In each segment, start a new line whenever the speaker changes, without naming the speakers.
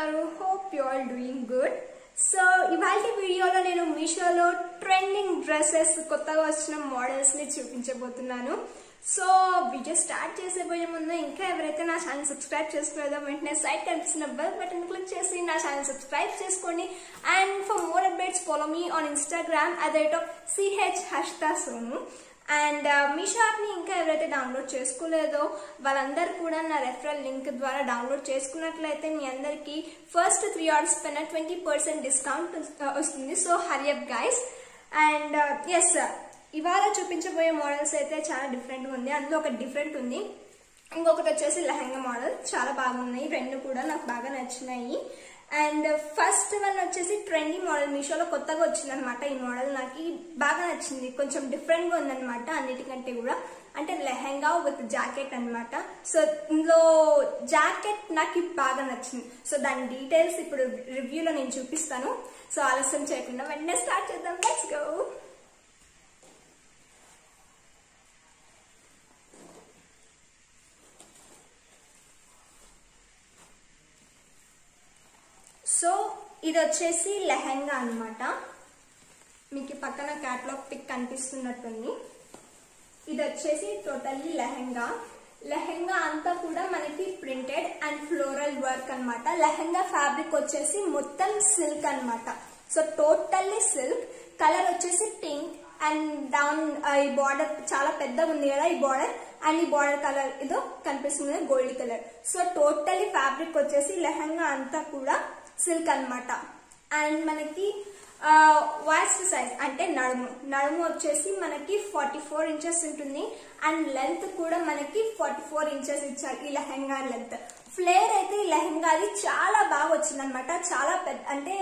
ఉన్నారు hope you all doing good so ఇవాళ వీడియోలో నేను మీషోలో ట్రెండింగ్ డ్రెస్సెస్ కొత్తగా వచ్చిన మోడల్స్ ని చూపించబోతున్నాను సో వీడియో స్టార్ట్ చేసేపోయే ముందు ఇంకా ఎవరైతే నా ఛానల్ సబ్స్క్రైబ్ చేసుకోలేదో వెంటనే సైట్ కనిపిస్తున్న బెల్ బటన్ క్లిక్ చేసి నా ఛానల్ సబ్స్క్రైబ్ చేసుకోండి and for more updates follow me on Instagram at rate of C H హష్తా సోను అండ్ మీషో యాప్ని ఇంకా ఎవరైతే డౌన్లోడ్ చేసుకోలేదో వాళ్ళందరూ కూడా నా రెఫరల్ లింక్ ద్వారా డౌన్లోడ్ చేసుకున్నట్లయితే మీ అందరికీ ఫస్ట్ త్రీ ఆర్డర్స్ పైన ట్వంటీ పర్సెంట్ డిస్కౌంట్ వస్తుంది సో హరియప్ గైస్ అండ్ ఎస్ ఇవాళ చూపించబోయే మోడల్స్ అయితే చాలా డిఫరెంట్గా ఉంది అందులో ఒక డిఫరెంట్ ఉంది ఇంకొకటి వచ్చేసి లెహంగా మోడల్ చాలా బాగున్నాయి రెండు కూడా నాకు బాగా నచ్చినాయి అండ్ ఫస్ట్ వన్ వచ్చేసి ట్రెండీ మోడల్ మీషోలో కొత్తగా వచ్చిందనమాట ఈ మోడల్ నాకు బాగా నచ్చింది కొంచెం డిఫరెంట్ గా ఉందన్నమాట అన్నిటికంటే కూడా అంటే లెహంగా విత్ జాకెట్ అనమాట సో ఇందులో జాకెట్ నాకు బాగా నచ్చింది సో దాని డీటెయిల్స్ ఇప్పుడు రివ్యూలో నేను చూపిస్తాను సో ఆలస్యం చేయకుండా వెంటనే స్టార్ట్ చేద్దాం లెట్స్ గో సో ఇది వచ్చేసి లెహంగా అనమాట మీకు పక్కన క్యాట్లాగ్ పిక్ కనిపిస్తున్నట్టుంది ఇది వచ్చేసి టోటల్లీ లెహంగా లెహంగా అంతా కూడా మనకి ప్రింటెడ్ అండ్ ఫ్లోరల్ వర్క్ అనమాట లెహంగా ఫ్యాబ్రిక్ వచ్చేసి మొత్తం సిల్క్ అనమాట సో టోటల్లీ సిల్క్ కలర్ వచ్చేసి పింక్ అండ్ డౌన్ ఈ బార్డర్ చాలా పెద్దగా ఉంది కదా ఈ బార్డర్ అండ్ ఈ బార్డర్ కలర్ ఇదో కనిపిస్తుంది gold colour so totally fabric వచ్చేసి లెహంగా అంతా కూడా సిల్క్ అనమాట అండ్ మనకి వాస్ట్ సైజ్ అంటే నడుము నడుము వచ్చేసి మనకి ఫార్టీ ఫోర్ ఇంచెస్ ఉంటుంది అండ్ లెంత్ కూడా మనకి ఫార్టీ ఫోర్ ఇంచెస్ ఇచ్చారు ఈ లెహంగా లెంత్ ఫ్లేర్ అయితే ఈ లెహంగా అది చాలా బాగా వచ్చింది అనమాట చాలా పెద్ద అంటే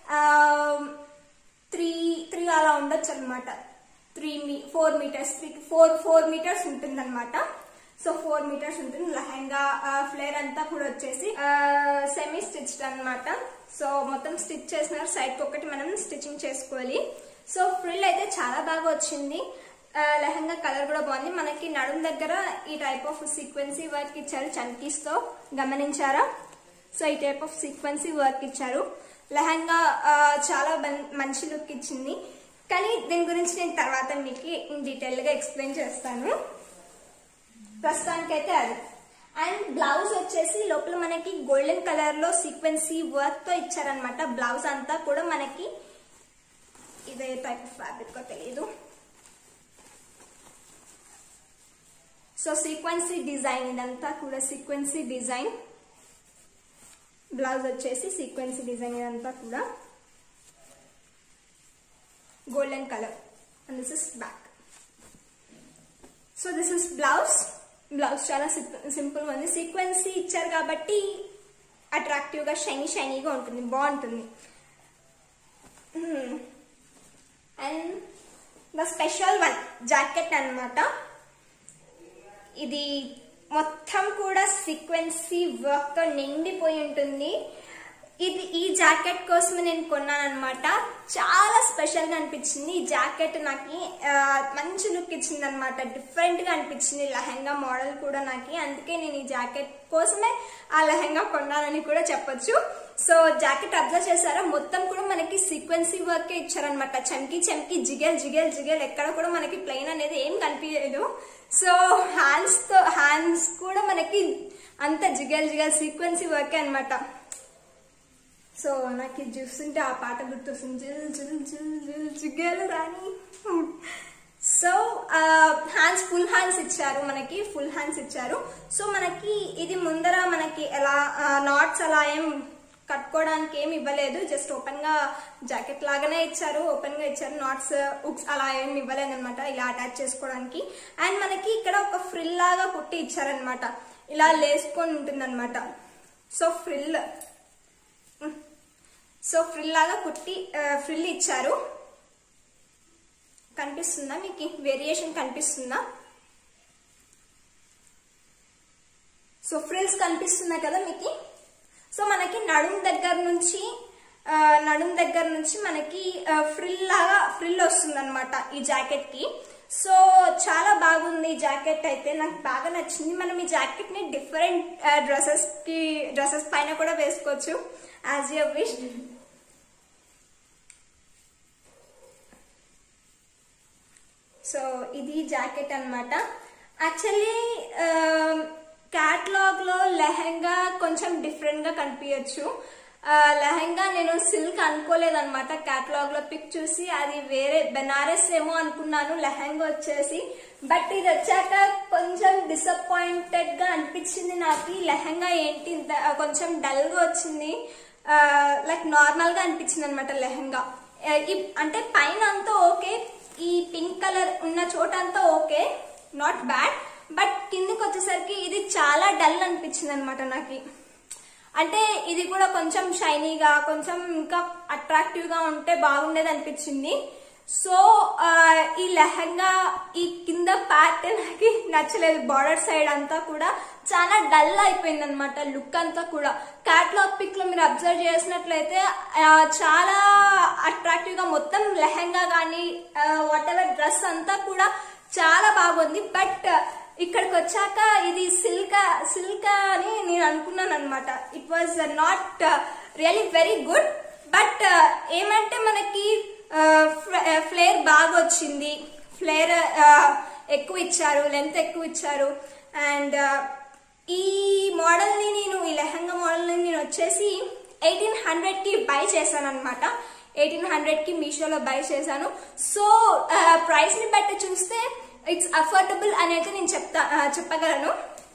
త్రీ త్రీ అలా ఉండొచ్చు అనమాట త్రీ మీ four metres three four four metres ఉంటుంది అనమాట సో ఫోర్ మీటర్స్ ఉంటుంది లెహంగా ఫ్లేర్ అంతా కూడా వచ్చేసి సెమీ స్టిచ్డ్ అనమాట సో మొత్తం స్టిచ్ చేసినారు సైడ్ ఒకటి మనం స్టిచ్చింగ్ చేసుకోవాలి సో ఫ్రిల్ అయితే చాలా బాగా వచ్చింది లెహంగా కలర్ కూడా బాగుంది మనకి నడుం దగ్గర ఈ టైప్ ఆఫ్ సీక్వెన్సీ వర్క్ ఇచ్చారు చంకీస్ తో గమనించారా సో ఈ టైప్ ఆఫ్ సీక్వెన్సీ వర్క్ ఇచ్చారు లెహంగా చాలా మంచి లుక్ ఇచ్చింది కానీ దీని గురించి నేను తర్వాత మీకు ఇన్ డీటెయిల్ గా ఎక్స్ప్లెయిన్ చేస్తాను ప్రస్తుతానికైతే అది అండ్ బ్లౌజ్ వచ్చేసి లోపల మనకి గోల్డెన్ కలర్ లో సీక్వెన్సీ వర్క్ తో ఇచ్చారనమాట బ్లౌజ్ అంతా కూడా మనకి ఇదే టైప్ ఆఫ్ ఫ్యాబ్రిక్ తెలియదు సో సీక్వెన్సీ డిజైన్ ఇదంతా కూడా సీక్వెన్సీ డిజైన్ బ్లౌజ్ వచ్చేసి సీక్వెన్సీ డిజైన్ ఇదంతా కూడా golden colour and this is back so this is blouse blouse చాలా సింపుల్ ఉంది సీక్వెన్సీ ఇచ్చారు కాబట్టి అట్రాక్టివ్ గా షైనీ షైనీగా ఉంటుంది బాగుంటుంది and the special one jacket అనమాట ఇది మొత్తం కూడా సీక్వెన్సీ వర్క్ తో నిండిపోయి ఉంటుంది ఇది ఈ జాకెట్ కోసం నేను కొన్నాను అనమాట చాలా స్పెషల్ గా అనిపించింది ఈ జాకెట్ నాకు మంచి లుక్ ఇచ్చింది అనమాట డిఫరెంట్ గా అనిపించింది లెహంగా మోడల్ కూడా నాకు అందుకే నేను ఈ జాకెట్ కోసమే ఆ లెహంగా కొన్నానని కూడా చెప్పొచ్చు సో జాకెట్ అబ్జర్వ్ చేశారా మొత్తం కూడా మనకి సీక్వెన్సీ వర్క్ ఇచ్చారనమాట చమ్కి చమ్కి జిగెల్ జిగెల్ జిగెల్ ఎక్కడ కూడా మనకి ప్లెయిన్ అనేది ఏం కనిపించలేదు సో హ్యాండ్స్ తో హ్యాండ్స్ కూడా మనకి అంత జిగెల్ జిగెల్ సీక్వెన్సీ వర్క్ అనమాట సో నాకు ఇది చూస్తుంటే ఆ పాట గుర్తొస్తుంది జిల్ జిల్ జిల్ జిల్ జిగేల్ రాని సో హ్యాండ్స్ ఫుల్ హ్యాండ్స్ ఇచ్చారు మనకి ఫుల్ హ్యాండ్స్ ఇచ్చారు సో మనకి ఇది ముందర మనకి ఎలా నాట్స్ అలా ఏం కట్టుకోవడానికి ఏమి ఇవ్వలేదు జస్ట్ ఓపెన్ గా జాకెట్ లాగానే ఇచ్చారు ఓపెన్ గా ఇచ్చారు నాట్స్ ఉక్స్ అలా ఏం ఇవ్వలేదు అనమాట ఇలా అటాచ్ చేసుకోవడానికి అండ్ మనకి ఇక్కడ ఒక ఫ్రిల్ లాగా కుట్టి ఇచ్చారనమాట ఇలా లేసుకొని ఉంటుంది సో ఫ్రిల్ సో ఫ్రిల్ లాగా కుట్టి ఫ్రిల్ ఇచ్చారు కనిపిస్తుందా మీకు వేరియేషన్ కనిపిస్తుందా సో ఫ్రిల్స్ కనిపిస్తున్నాయి కదా మీకు సో మనకి నడుం దగ్గర నుంచి నడుం దగ్గర నుంచి మనకి ఫ్రిల్ లాగా ఫ్రిల్ వస్తుంది అనమాట ఈ జాకెట్ కి సో చాలా బాగుంది ఈ జాకెట్ అయితే నాకు బాగా నచ్చింది మనం ఈ జాకెట్ ని డిఫరెంట్ డ్రెస్సెస్ కి డ్రెస్సెస్ పైన కూడా వేసుకోవచ్చు యాజ్ యూ విష్ సో ఇది జాకెట్ అన్నమాట యాక్చువల్లీ క్యాట్లాగ్ లో లెహెంగా కొంచెం డిఫరెంట్ గా కనిపించచ్చు లెహెంగా నేను సిల్క్ అనుకోలేదన్నమాట క్యాట్లాగ్ లో పిక్ చూసి అది వేరే బెనారస్ ఏమో అనుకున్నాను లెహెంగా వచ్చేసి బట్ ఇది వచ్చాక కొంచెం డిసప్పాయింటెడ్ గా అనిపించింది నాకు ఈ లెహెంగా ఏంటి ఇంత కొంచెం డల్ గా వచ్చింది లైక్ నార్మల్ గా అనిపించింది అనమాట లెహెంగా ఆ, ఈ- అంటే పైన అంతా ఓకే ఈ పింక్ కలర్ ఉన్న చోట అంతా ఓకే నాట్ బ్యాడ్ బట్ కిందకి వచ్చేసరికి ఇది చాలా డల్ అనిపించింది అనమాట నాకు అంటే ఇది కూడా కొంచెం షైనీగా కొంచెం ఇంకా అట్రాక్టివ్ గా ఉంటే బాగుండేది అనిపించింది సో ఆ, ఈ లెహంగా ఈ కింద పార్ట్ నాకు నచ్చలేదు బార్డర్ సైడ్ అంతా కూడా చాలా డల్ అయిపోయింది అనమాట లుక్ అంతా కూడా క్యాట్లాగ్ పిక్ లో మీరు అబ్జర్వ్ చేసినట్లయితే ఆ, చాలా అట్రాక్టివ్ గా మొత్తం లెహంగా కానీ వాట్ ఎవర్ డ్రెస్ అంతా కూడా చాలా బాగుంది బట్ ఇక్కడికి వచ్చాక ఇది సిల్క్ సిల్క్ అని నేను అనుకున్నాను అనమాట it was not really very good but ఏమంటే మనకి ఫ్లేర్ బాగా వచ్చింది ఫ్లేర్ ఎక్కువ ఇచ్చారు లెంత్ ఎక్కువ ఇచ్చారు అండ్ ఈ మోడల్ ని నేను ఈ లెహంగా మోడల్ ని నేను వచ్చేసి ఎయిటీన్ హండ్రెడ్ కి బై చేశాను అనమాట ఎయిటీన్ హండ్రెడ్ కి మీషోలో బై చేశాను సో ప్రైస్ ని బట్టి చూస్తే ఇట్స్ అఫోర్డబుల్ అని అయితే నేను చెప్తా ఆ, చెప్పగలను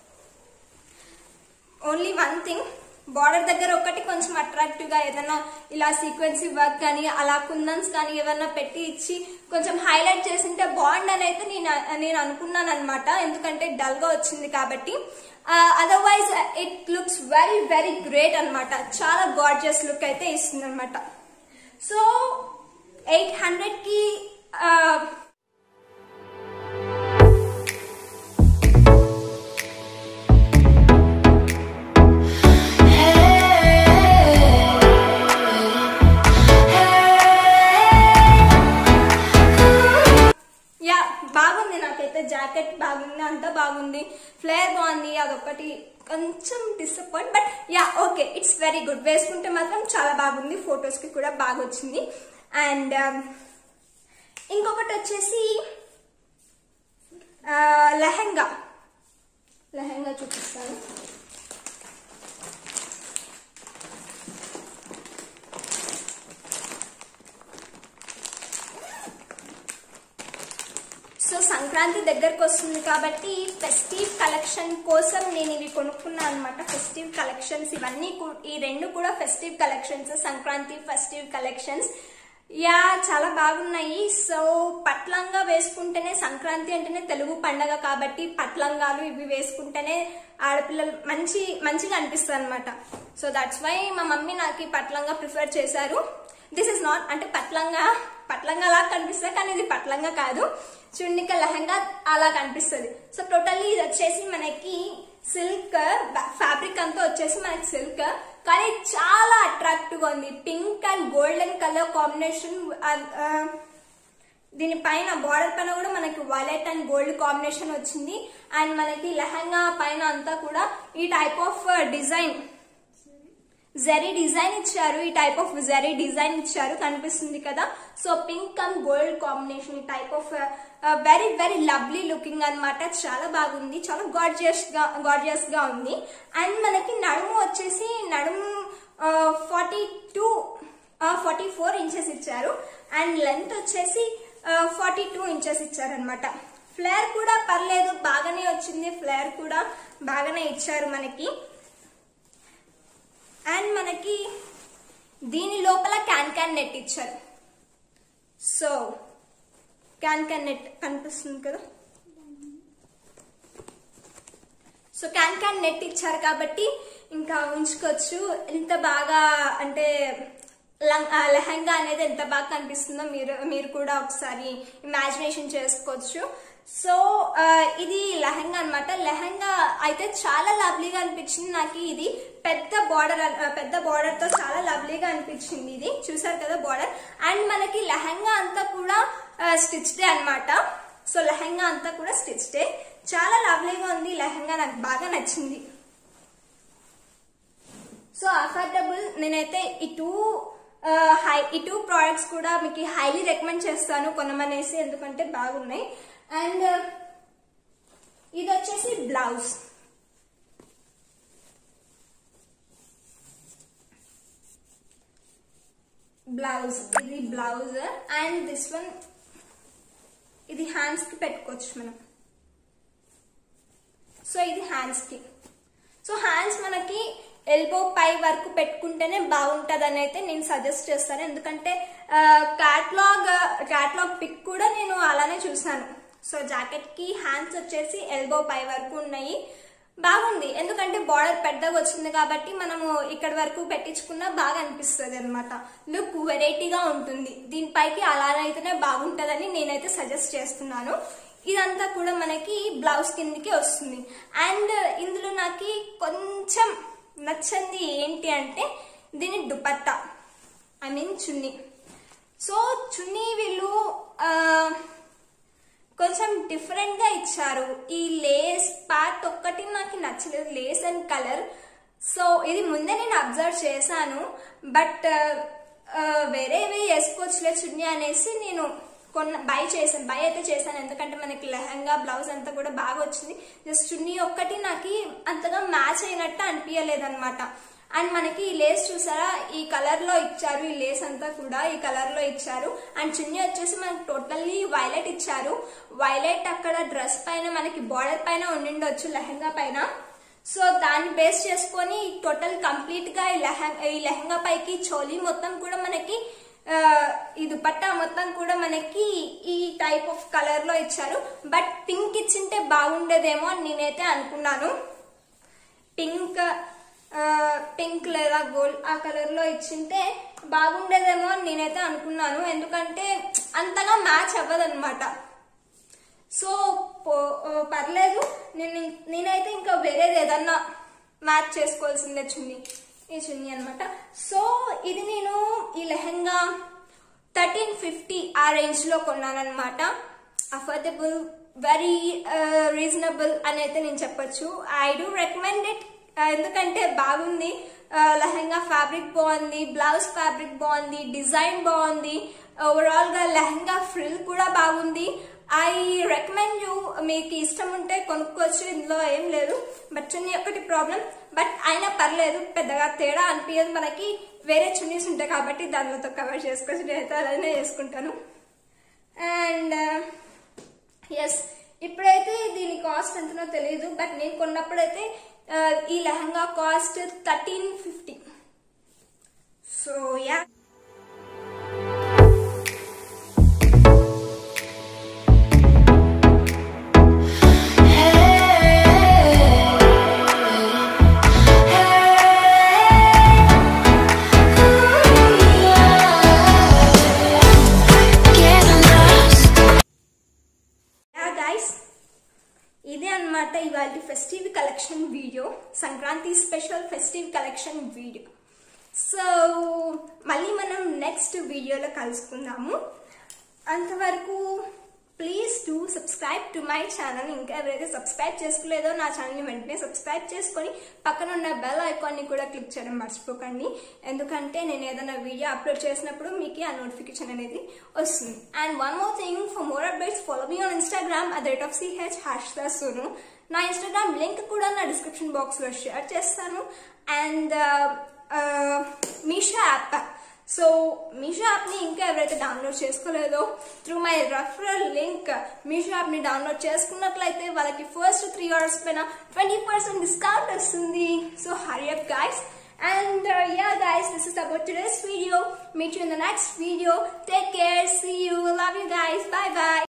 ఓన్లీ వన్ థింగ్ బార్డర్ దగ్గర ఒకటి కొంచెం అట్రాక్టివ్ గా ఏదైనా ఇలా సీక్వెన్సీ వర్క్ కానీ అలా కుందన్స్ కానీ ఏదైనా పెట్టి ఇచ్చి కొంచెం హైలైట్ చేసింటే బాగుండ్ అని అయితే నేను నేను అనుకున్నాను అనమాట ఎందుకంటే డల్ గా వచ్చింది కాబట్టి otherwise it looks very very great అన్నమాట చాలా గార్జియస్ లుక్ అయితే ఇస్తుంది అనమాట సో ఎయిట్ హండ్రెడ్ కి ఆ, యా బాగుంది నాకైతే జాకెట్ బాగుంది అంతా బాగుంది ఫ్లేర్ బాగుంది అదొకటి కొంచెం disappoint but yeah okay it's very good వేసుకుంటే మాత్రం చాలా బాగుంది ఫొటోస్ కి కూడా బాగా వచ్చింది అండ్ ఇంకొకటి వచ్చేసి ఆ, లెహంగా లెహంగా చూపిస్తాను సో సంక్రాంతి దగ్గరకు వస్తుంది కాబట్టి ఫెస్టివ్ కలెక్షన్ కోసం నేను ఇవి కొనుక్కున్నాను అనమాట ఫెస్టివ్ కలెక్షన్స్ ఇవన్నీ కూ- ఈ రెండు కూడా festive collections Sankranti festive collections yeah చాలా బాగున్నాయి సో పట్లంగా వేసుకుంటేనే సంక్రాంతి అంటేనే తెలుగు పండగ కాబట్టి పట్లంగాలు ఇవి వేసుకుంటేనే ఆడపిల్లలు మంచి మంచిగా అనిపిస్తుంది అనమాట సో దట్స్ వై మా మమ్మీ నాకు ఈ పట్లంగా ప్రిఫర్ చేశారు దిస్ ఇస్ నాట్ అంటే పట్లంగా పట్లంగా అలా కనిపిస్తుంది కానీ ఇది పట్లంగా కాదు చున్నిక లెహంగా అలా కనిపిస్తుంది సో టోటల్లీ ఇది వచ్చేసి మనకి సిల్క్ ఫ్యాబ్రిక్ అంతా వచ్చేసి మనకి సిల్క్ కానీ చాలా అట్రాక్టివ్ గా ఉంది pink and golden colour combination దీని పైన బార్డర్ పైన కూడా మనకి వైలెట్ అండ్ గోల్డ్ కాంబినేషన్ వచ్చింది అండ్ మనకి లెహంగా పైన అంతా కూడా ఈ type of design zari design ఇచ్చారు ఈ టైప్ ఆఫ్ జరీ డిజైన్ ఇచ్చారు కనిపిస్తుంది కదా so pink and gold combination ఈ type of very very lovely looking అన్నమాట చాలా బాగుంది చాలా గార్జియస్ గా గార్జియస్ గా ఉంది అండ్ మనకి నడుము వచ్చేసి నడుము forty two forty four inches ఇచ్చారు అండ్ లెంత్ వచ్చేసి ఫార్టీ టూ ఇంచెస్ ఇచ్చారనమాట ఫ్లేర్ కూడా పర్లేదు బాగానే వచ్చింది ఫ్లేర్ కూడా బాగానే ఇచ్చారు మనకి అండ్ మనకి దీని లోపల క్యాన్ క్యాన్ నెట్ ఇచ్చారు సో క్యాన్ క్యాన్ నెట్ కనిపిస్తుంది కదా సో క్యాన్ క్యాన్ నెట్ ఇచ్చారు కాబట్టి ఇంకా ఉంచుకోవచ్చు ఎంత బాగా అంటే లం- ఆ లెహంగా అనేది ఎంత బాగా కనిపిస్తుందో మీరు మీరు కూడా ఒకసారి ఇమాజినేషన్ చేసుకోవచ్చు సో ఆ, ఇది లెహంగా అన్నమాట లెహంగా అయితే చాలా లవ్లీగా అనిపించింది నాకు ఇది పెద్ద బార్డర్ పెద్ద బార్డర్ తో చాలా లవ్లీగా అనిపించింది ఇది చూసారు కదా బార్డర్ అండ్ మనకి లెహంగా అంతా కూడా స్టిచ్డే అన్నమాట సో లెహంగా అంతా కూడా స్టిచ్డే చాలా లవ్లీగా ఉంది లెహంగా నాకు బాగా నచ్చింది సో అఫోర్డబుల్ నేనైతే ఈ టూ హై ఈ టూ ప్రోడక్ట్స్ కూడా మీకు హైలీ రికమెండ్ చేస్తాను కొనమనేసి ఎందుకంటే బాగున్నాయి అండ్ ఇది వచ్చేసి బ్లౌజ్ బ్లౌజ్ ఇది బ్లౌజ్ అండ్ దిస్ వన్ ఇది హ్యాండ్స్ కి పెట్టుకోవచ్చు మనం సో ఇది హ్యాండ్స్ కి సో హ్యాండ్స్ మనకి ఎల్బో పై వరకు పెట్టుకుంటేనే బాగుంటుంది అని అయితే నేను సజెస్ట్ చేస్తాను ఎందుకంటే క్యాట్లాగ్ క్యాట్లాగ్ పిక్ కూడా నేను అలానే చూసాను సో జాకెట్ కి హ్యాండ్స్ వచ్చేసి ఎల్బో పై వరకు ఉన్నాయి బాగుంది ఎందుకంటే బార్డర్ పెద్దగా వచ్చింది కాబట్టి మనము ఇక్కడ వరకు పెట్టించుకున్నా బాగా అనిపిస్తుంది అనమాట లుక్ వెరైటీగా ఉంటుంది దీనిపైకి అలానైతేనే బాగుంటుందని నేనైతే సజెస్ట్ చేస్తున్నాను ఇదంతా కూడా మనకి బ్లౌజ్ కిందికి వస్తుంది అండ్ ఇందులో నాకు కొంచెం నచ్చింది ఏంటి అంటే దీని dupatta I mean chunni so chunni వీళ్ళు ఆ, కొంచెం డిఫరెంట్ గా ఇచ్చారు ఈ లేస్ పార్ట్ ఒక్కటి నాకు నచ్చలేదు లేస్ అండ్ కలర్ సో ఇది ముందే నేను అబ్జర్వ్ చేశాను బట్ వేరేవి వేసుకోవచ్చులే చున్నీ అనేసి నేను కొన్న బై చేశాను బై అయితే చేశాను ఎందుకంటే మనకి లెహంగా బ్లౌజ్ అంతా కూడా బాగా వచ్చింది జస్ట్ చున్నీ ఒక్కటి నాకు అంతగా మ్యాచ్ అయినట్టు అనిపించలేదు అనమాట అండ్ మనకి ఈ లేస్ చూసారా ఈ కలర్ లో ఇచ్చారు ఈ లేస్ అంతా కూడా ఈ కలర్ లో ఇచ్చారు అండ్ చున్నీ వచ్చేసి మనకి టోటల్లీ వైలెట్ ఇచ్చారు వైలెట్ అక్కడ డ్రెస్ పైన మనకి బార్డర్ పైన ఉండిండొచ్చు లెహంగా పైన సో దాన్ని బేస్ చేసుకొని టోటల్ కంప్లీట్ గా ఈ లెహంగా ఈ లెహంగా పైకి చోలీ మొత్తం కూడా మనకి ఆ, ఈ దుపట్టా మొత్తం కూడా మనకి ఈ టైప్ ఆఫ్ కలర్ లో ఇచ్చారు బట్ పింక్ ఇచ్చింటే బాగుండేదేమో అని నేనైతే అనుకున్నాను పింక్ ఆ, పింక్ లేదా గోల్డ్ ఆ కలర్ లో ఇచ్చింటే బాగుండేదేమో అని నేనైతే అనుకున్నాను ఎందుకంటే అంతగా మ్యాచ్ అవ్వదన్నమాట సో పో- ఆ, పర్లేదు నేను ఇం- నేనైతే ఇంకా వేరేది ఏదన్నా మ్యాచ్ చేసుకోవాల్సిందే చున్నీ ఈ చున్నీ అన్నమాట సో ఇది నేను ఈ లెహంగా థర్టీన్ ఫిఫ్టీ ఆ రేంజ్ లో కొన్నానమాట అఫోర్డబుల్ వెరీ రీజనబుల్ అని అయితే నేను చెప్పొచ్చు ఐ డూ రికమెండ్ ఇట్ ఎందుకంటే బాగుంది ఆ, లెహంగా ఫ్యాబ్రిక్ బాగుంది బ్లౌజ్ ఫ్యాబ్రిక్ బాగుంది డిజైన్ బాగుంది ఓవరాల్ గా లెహంగా ఫ్రిల్ కూడా బాగుంది ఐ రికమెండ్ యూ మీకు ఇష్టం ఉంటే కొనుక్కోవచ్చు ఇందులో ఏం లేదు బట్ చున్నీ ఒకటి ప్రాబ్లం బట్ అయినా పర్లేదు పెద్దగా తేడా అనిపించదు మనకి వేరే చున్నీస్ ఉంటాయి కాబట్టి దానితో కవర్ చేసుకోవచ్చు నేనైతే అలానే చేసుకుంటాను అండ్ ఎస్ ఇప్పుడైతే దీని కాస్ట్ ఎంతనో తెలియదు బట్ నేను కొన్నప్పుడైతే ఆ, ఈ lehenga cost thirteen fifty so yeah yeah guys ఇదే అన్నమాట ఇవాళ festive collection video Sankranti special festive collection video so మళ్ళీ మనం నెక్స్ట్ వీడియోలో కలుసుకుందాము అంతవరకు please to subscribe to my channel ఇంకా ఎవరైతే సబ్స్క్రైబ్ చేసుకోలేదో నా ఛానల్ని వెంటనే సబ్స్క్రైబ్ చేసుకొని పక్కన ఉన్న బెల్ ఐకాన్ని కూడా క్లిక్ చేయడం మర్చిపోకండి ఎందుకంటే నేను ఏదైనా వీడియో అప్లోడ్ చేసినప్పుడు మీకు ఆ నోటిఫికేషన్ అనేది వస్తుంది and one more thing for more updates follow me on Instagram at rate of C H hash Sonu నా ఇన్స్టాగ్రామ్ లింక్ కూడా నా డిస్క్రిప్షన్ బాక్స్లో షేర్ చేస్తాను and Meesho app so Meesho యాప్ని ఇంకా ఎవరైతే డౌన్లోడ్ చేసుకోలేదో through my referral link Meesho యాప్ని డౌన్లోడ్ చేసుకున్నట్లయితే వాళ్ళకి ఫస్ట్ త్రీ అవర్స్ పైన ట్వంటీ పర్సెంట్ డిస్కౌంట్ వస్తుంది so hurry up guys And uh, yeah, guys, this is about today's video. Meet you in the next video. Take care. See you. Love you guys. Bye bye.